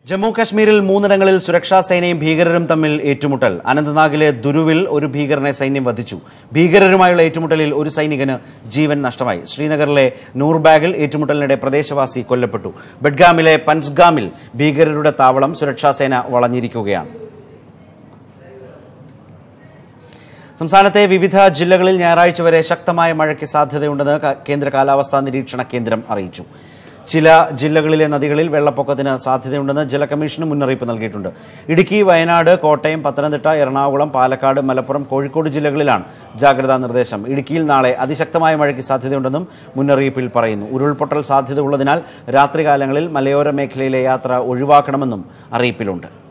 ജമ്മു കാശ്മീരിൽ മൂന്നിടങ്ങളിൽ സുരക്ഷാ സേനയും ഭീകരരും തമ്മിൽ ഏറ്റുമുട്ടൽ അനന്തനാഗിലെ ദുരുവിൽ ഒരു ഭീകരനെ സൈന്യം വധിച്ചു ഭീകരരുമായുള്ള ഏറ്റുമുട്ടലിൽ ഒരു സൈനികന് ജീവൻ നഷ്ടമായി ശ്രീനഗറിലെ നൂർബാഗിൽ ഏറ്റുമുട്ടലിനിടെ പ്രദേശവാസി കൊല്ലപ്പെട്ടു ബഡ്ഗാമിലെ പൻസ്ഗാമിൽ ഭീകരരുടെ താവളം സുരക്ഷാ സേന വളഞ്ഞിരിക്കുകയാണ് സംസ്ഥാനത്തെ വിവിധ ജില്ലകളിൽ ഞായറാഴ്ച വരെ ശക്തമായ മഴയ്ക്ക് സാധ്യതയുണ്ടെന്ന് ക- കേന്ദ്ര കാലാവസ്ഥാ നിരീക്ഷണ കേന്ദ്രം അറിയിച്ചു ചില ജില്ലകളിലെ നദികളിൽ വെള്ളപ്പൊക്കത്തിന് സാധ്യതയുണ്ടെന്ന് ജല കമ്മീഷന് മുന്നറിയിപ്പ് നൽകിയിട്ടുണ്ട് ഇടുക്കി വയനാട് കോട്ടയം പത്തനംതിട്ട എറണാകുളം പാലക്കാട് മലപ്പുറം കോഴിക്കോട് ജില്ലകളിലാണ് ജാഗ്രതാ നിർദ്ദേശം ഇടുക്കിയിൽ നാളെ അതിശക്തമായ മഴയ്ക്ക് സാധ്യതയുണ്ടെന്നും മുന്നറിയിപ്പിൽ പറയുന്നു ഉരുൾപൊട്ടൽ സാധ്യത ഉള്ളതിനാൽ രാത്രികാലങ്ങളിൽ മലയോര മേഖലയിലെ യാത്ര ഒഴിവാക്കണമെന്നും അറിയിപ്പിലുണ്ട്